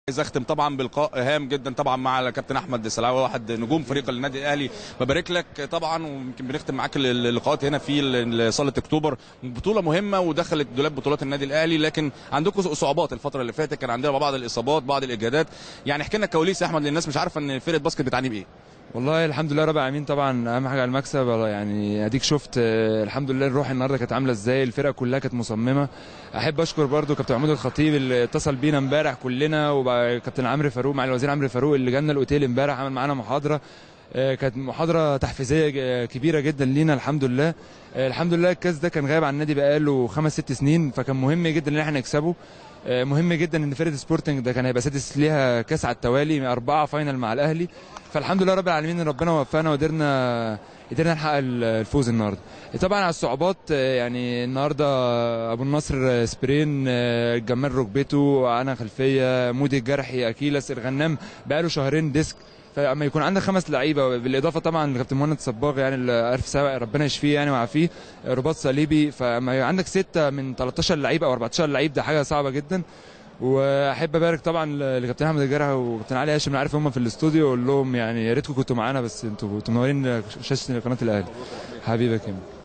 عايز اختم طبعا بلقاء هام جدا طبعا مع الكابتن احمد سلاوي واحد نجوم فريق النادي الاهلي ببارك لك طبعا ويمكن بنختم معاك اللقاءات هنا في صاله اكتوبر بطوله مهمه ودخلت دولاب بطولات النادي الاهلي لكن عندكم صعوبات الفتره اللي فاتت كان عندنا بعض الاصابات بعض الاجهادات يعني احكي لنا الكواليس يا احمد للناس مش عارفه ان فرقه باسكت بتعاني بايه والله الحمد لله رب العالمين طبعا اهم حاجه على المكسب يعني اديك شفت آه، الحمد لله الروح النهارده كانت عامله ازاي الفرقه كلها كانت مصممه احب اشكر برضو كابتن محمود الخطيب اللي اتصل بينا امبارح كلنا وكابتن عمرو فاروق مع الوزير عمرو فاروق اللي جالنا الاوتيل امبارح عمل معانا محاضره آه، كانت محاضره تحفيزيه ج- كبيره جدا لينا الحمد لله آه، الحمد لله الكاس ده كان غايب عن النادي بقاله خمس ست سنين فكان مهم جدا ان احنا نكسبه آه، مهم جدا ان فرقه سبورتنج ده كان هيبقى سادس ليها كاس على التوالي اربعه فاينل مع الاهلي فالحمد لله رب العالمين ان ربنا وفقنا وقدرنا قدرنا نحقق الفوز النهارده طبعا على الصعوبات آه، يعني النهارده ابو النصر آه، سبرين آه، جمال ركبته انا خلفيه مودي الجرحي اكيلس الغنام بقاله شهرين ديسك فاما يكون عندك خمس لعيبه بالاضافه طبعا لكابتن مهند صباغ يعني اللي الف سواء ربنا يشفيه يعني ويعافيه رباط صليبي فاما يبقى عندك سته من 13 لعيب او 14 لعيب ده حاجه صعبه جدا واحب ابارك طبعا لكابتن احمد الجرح وكابتن علي هاشم انا عارف هم في الاستوديو اقول لهم يعني يا ريتكم كنتوا معانا بس انتوا كنتوا منورين شاشه قناه الاهلي حبيبك يا